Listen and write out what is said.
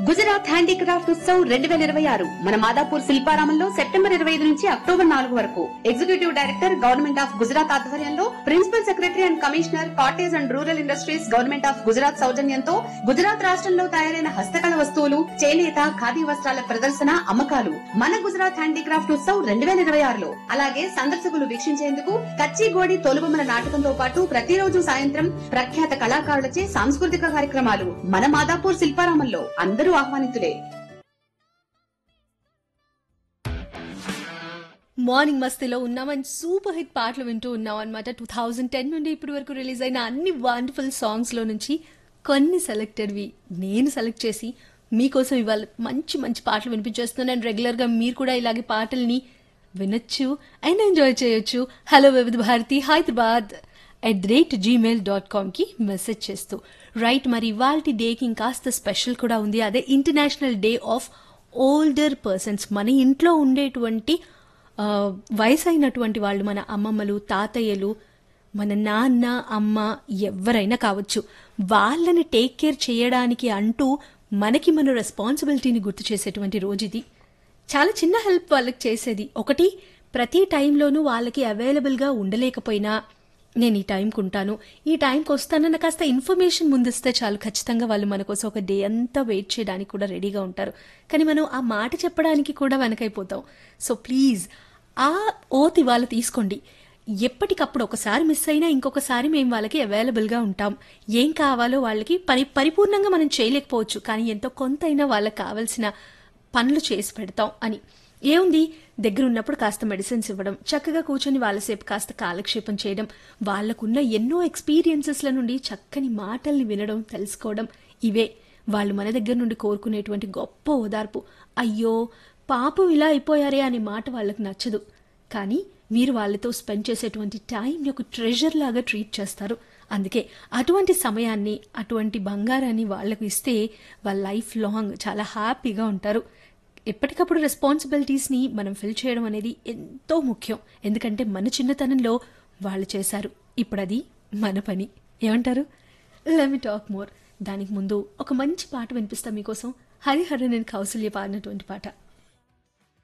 Gujarat handicraft Utsav రెండు వేల ఇరవై ఆరు మన మాదాపూర్ శిల్పారామంలో సెప్టెంబర్ ఇరవై ఐదు నుంచి అక్టోబర్ నాలుగు వరకు executive director government of Gujarat ఆధ్వర్యంలో principal secretary and commissioner cottage and rural industries government of Gujarat సౌజన్యంతో గుజరాత్ రాష్ట్రంలో తయారైన హస్తకళ వస్తువులు చేనేత ఖాదీ వస్త్రాల ప్రదర్శన అమ్మకాలు మన గుజరాత్ హ్యాండీక్రాఫ్ట్ ఉత్సవ్ రెండు వేల ఇరవై ఆరులో అలాగే సందర్శకులు వీక్షించేందుకు కచ్చిగోడి తోలుబొమ్మల నాటకంతో పాటు ప్రతిరోజు సాయంత్రం ప్రఖ్యాత కళాకారులచే సాంస్కృతిక కార్యక్రమాలు మన మాదాపూర్ శిల్పారామంలో అందరూ ఆహ్వానితులే మార్నింగ్ మస్తీలో ఉన్నామని సూపర్ హిట్ పాటలు వింటూ ఉన్నాం అనమాట టూ థౌజండ్ టెన్ నుండి ఇప్పటి వరకు రిలీజ్ అయిన అన్ని వండర్ఫుల్ సాంగ్స్లో నుంచి కొన్ని సెలెక్టెడ్వి నేను సెలెక్ట్ చేసి మీకోసం ఇవాళ మంచి మంచి పాటలు వినిపించేస్తున్నాను రెగ్యులర్గా మీరు కూడా ఇలాగే పాటల్ని వినొచ్చు అండ్ ఎంజాయ్ చేయొచ్చు hello Vividh Bharati Hyderabad at the rate gmail dot కామ్కి మెసేజ్ చేస్తూ రైట్ మరి ఇవాళ డేకి ఇంకాస్త స్పెషల్ కూడా ఉంది అదే international day of older persons మన ఇంట్లో ఉండేటువంటి ఆ, వయసు అయినటువంటి వాళ్ళు మన అమ్మమ్మలు తాతయ్యలు మన నాన్న అమ్మ ఎవరైనా కావచ్చు వాళ్ళని టేక్ కేర్ చేయడానికి అంటూ మనకి మన రెస్పాన్సిబిలిటీని గుర్తు చేసేటువంటి రోజు ఇది చాలా చిన్న హెల్ప్ వాళ్ళకి చేసేది ఒకటి ప్రతి టైంలోనూ వాళ్ళకి అవైలబుల్గా ఉండలేకపోయినా నేను ఈ టైంకి ఉంటాను ఈ టైంకి వస్తానన్న కాస్త ఇన్ఫర్మేషన్ ముందిస్తే చాలు ఖచ్చితంగా వాళ్ళు మన కోసం ఒక డే అంతా వెయిట్ చేయడానికి కూడా రెడీగా ఉంటారు కానీ మనం ఆ మాట చెప్పడానికి కూడా వెనకైపోతాం సో ప్లీజ్ ఆ ఓత్ ఇవాళ తీసుకోండి ఎప్పటికప్పుడు ఒకసారి మిస్ అయినా ఇంకొకసారి మేము వాళ్ళకి అవైలబుల్గా ఉంటాం ఏం కావాలో వాళ్ళకి పరి పరిపూర్ణంగా మనం చేయలేకపోవచ్చు కానీ ఎంతో కొంతైనా వాళ్ళకి కావాల్సిన పనులు చేసి పెడతాం అని ఏముంది దగ్గర ఉన్నప్పుడు కాస్త మెడిసిన్స్ ఇవ్వడం చక్కగా కూర్చొని వాళ్ళసేపు కాస్త కాలక్షేపం చేయడం వాళ్ళకున్న ఎన్నో ఎక్స్పీరియన్సెస్ల నుండి చక్కని మాటల్ని వినడం తెలుసుకోవడం ఇవే వాళ్ళు మన దగ్గర నుండి కోరుకునేటువంటి గొప్ప ఓదార్పు అయ్యో పాపం ఇలా అయిపోయారే అనే మాట వాళ్ళకి నచ్చదు కానీ మీరు వాళ్ళతో స్పెండ్ చేసేటువంటి టైం ఒక ట్రెజర్ లాగా ట్రీట్ చేస్తారు అందుకే అటువంటి సమయాన్ని అటువంటి బంగారాన్ని వాళ్ళకు ఇస్తే వాళ్ళ లైఫ్ లాంగ్ చాలా హ్యాపీగా ఉంటారు ఎప్పటికప్పుడు రెస్పాన్సిబిలిటీస్ని మనం ఫిల్ చేయడం అనేది ఎంతో ముఖ్యం ఎందుకంటే మన చిన్నతనంలో వాళ్ళు చేశారు ఇప్పుడు అది మన పని ఏమంటారు లెమి టాక్ మోర్ దానికి ముందు ఒక మంచి పాట వినిపిస్తా మీకోసం హరిహర నేను కౌసల్య పాడినటువంటి పాట